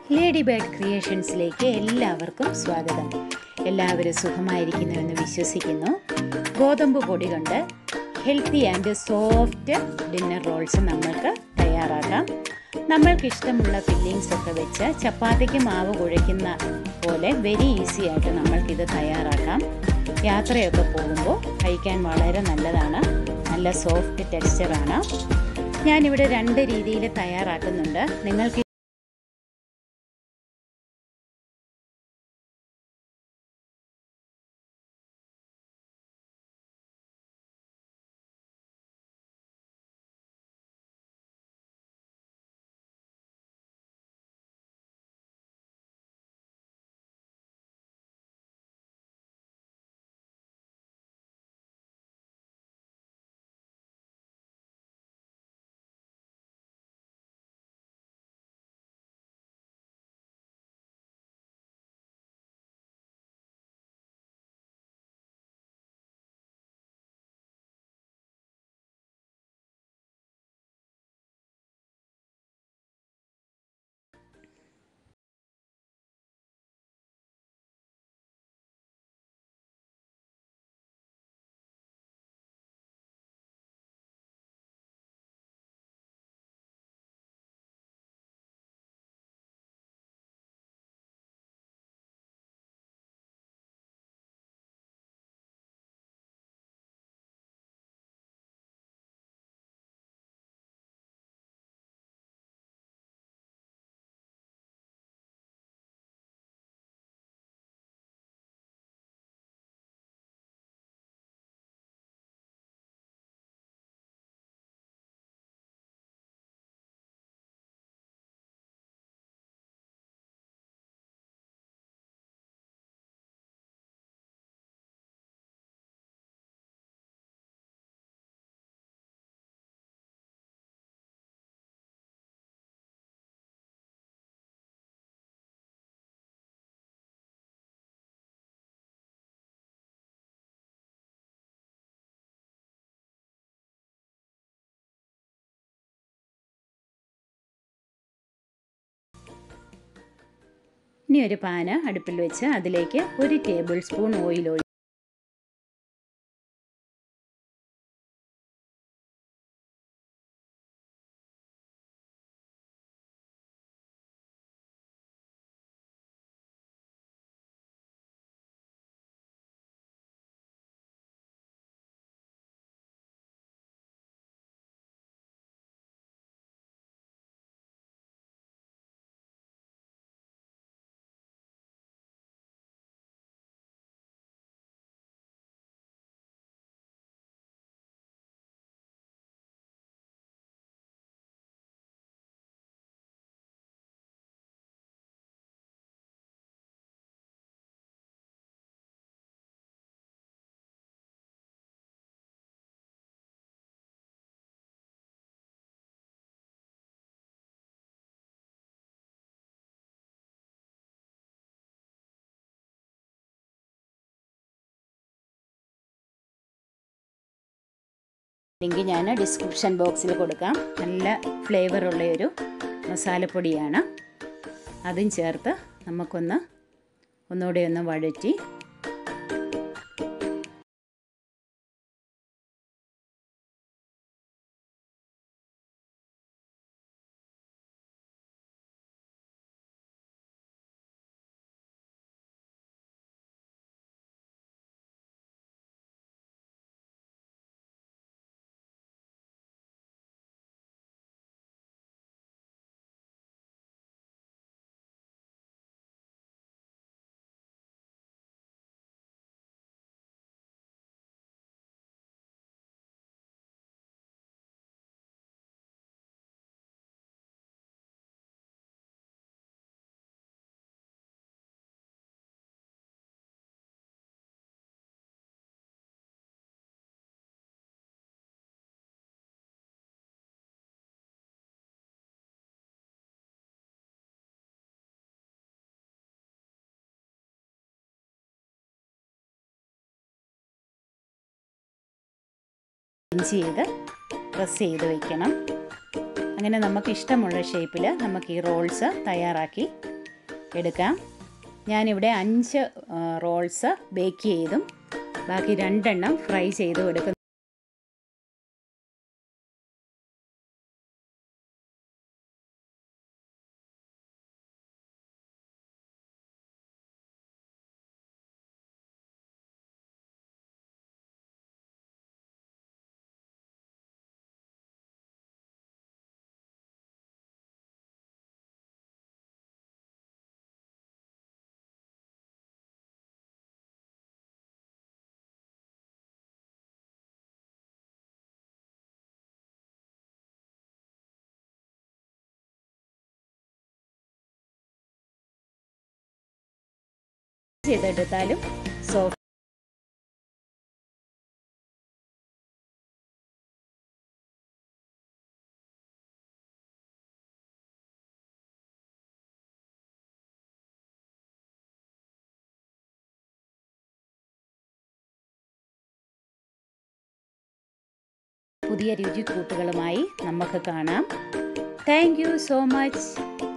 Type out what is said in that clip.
lady bird ക്രിയേഷൻസിലേക്ക് എല്ലാവർക്കും സ്വാഗതം എല്ലാവരും സുഖമായിരിക്കുന്നുവെന്ന് വിശ്വസിക്കുന്നു ഗോതമ്പ് പൊടി കൊണ്ട് healthy and soft dinner rolls നമ്മൾക്ക് തയ്യാറാക്കാം നമ്മൾക്ക് ഇഷ്ടമുള്ള ഫില്ലിങ്സ് ഒക്കെ വെച്ച് ചപ്പാത്തിക്ക് മാവ് കുഴയ്ക്കുന്ന പോലെ വെരി ഈസി ആയിട്ട് നമ്മൾക്കിത് തയ്യാറാക്കാം യാത്രയൊക്കെ പോകുമ്പോൾ കഴിക്കാൻ വളരെ നല്ലതാണ് നല്ല സോഫ്റ്റ് ടെക്സ്ചറാണ് ഞാനിവിടെ രണ്ട് രീതിയിൽ തയ്യാറാക്കുന്നുണ്ട് നിങ്ങൾക്ക് ഇനി ഒരു പാന് അടുപ്പിൽ വെച്ച് അതിലേക്ക് ഒരു ടേബിൾ സ്പൂൺ ഓയിൽ ഒഴി ലിങ്ക് ഞാൻ ഡിസ്ക്രിപ്ഷൻ ബോക്സിൽ കൊടുക്കാം നല്ല ഫ്ലേവറുള്ള ഒരു മസാലപ്പൊടിയാണ് അതും ചേർത്ത് നമുക്കൊന്ന് ഒന്നുകൂടെ ഒന്ന് വഴറ്റി ഇഞ്ചി ചെയ്ത് പ്രസ് ചെയ്ത് വെക്കണം അങ്ങനെ നമുക്ക് ഇഷ്ടമുള്ള ഷേപ്പിൽ നമുക്ക് ഈ റോൾസ് തയ്യാറാക്കി എടുക്കാം ഞാനിവിടെ അഞ്ച് റോൾസ് ബേക്ക് ചെയ്തും ബാക്കി രണ്ടെണ്ണം ഫ്രൈ ചെയ്തും എടുക്കുന്നു ചെയ്തെടുത്താലും സോഫ്റ്റ് പുതിയ രുചിക്കൂട്ടുകളുമായി നമുക്ക് കാണാം താങ്ക് യു സോ മച്ച്